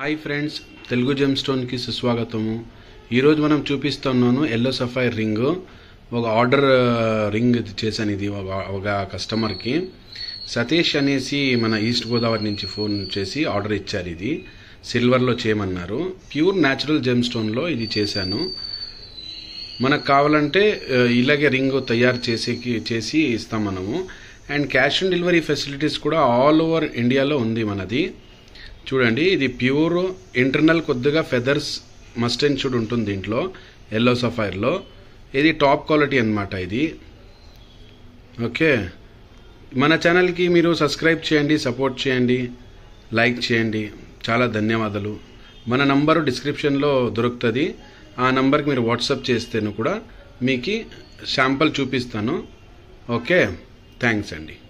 hi friends Telugu gem స్టోన్కి సుస్వాగతము ఈరోజు మనం చూపిస్తున్నాను ఎల్లో సఫైర్ రింగ్ ఒక ఆర్డర్ రింగ్ చేశాను ఇది ఒక ఒక కస్టమర్కి సతీష్ అనేసి మన ఈస్ట్ గోదావరి నుంచి ఫోన్ చేసి ఆర్డర్ ఇచ్చారు ఇది సిల్వర్లో చేయమన్నారు ప్యూర్ న్యాచురల్ జెమ్ స్టోన్లో ఇది చేశాను మనకు కావాలంటే ఆ, ఇలాగే రింగ్ తయారు చేసేకి చేసి ఇస్తాం మనము and cash on delivery facilities కూడా ఆల్ ఓవర్ ఇండియాలో ఉంది మనది చూడండి ఇది ప్యూర్ ఇంటర్నల్ కొద్దిగా ఫెదర్స్ మస్ట్ అండ్ షుడ్ ఉంటుంది దీంట్లో ఎల్లో సఫైర్లో ఇది టాప్ క్వాలిటీ అన్నమాట ఇది ఓకే మన ఛానల్కి మీరు సబ్స్క్రైబ్ చేయండి సపోర్ట్ చేయండి లైక్ చేయండి చాలా ధన్యవాదాలు మన నంబరు డిస్క్రిప్షన్లో దొరుకుతుంది ఆ నంబర్కి మీరు వాట్సాప్ చేస్తేను కూడా మీకు శాంపుల్ చూపిస్తాను ఓకే థ్యాంక్స్ అండి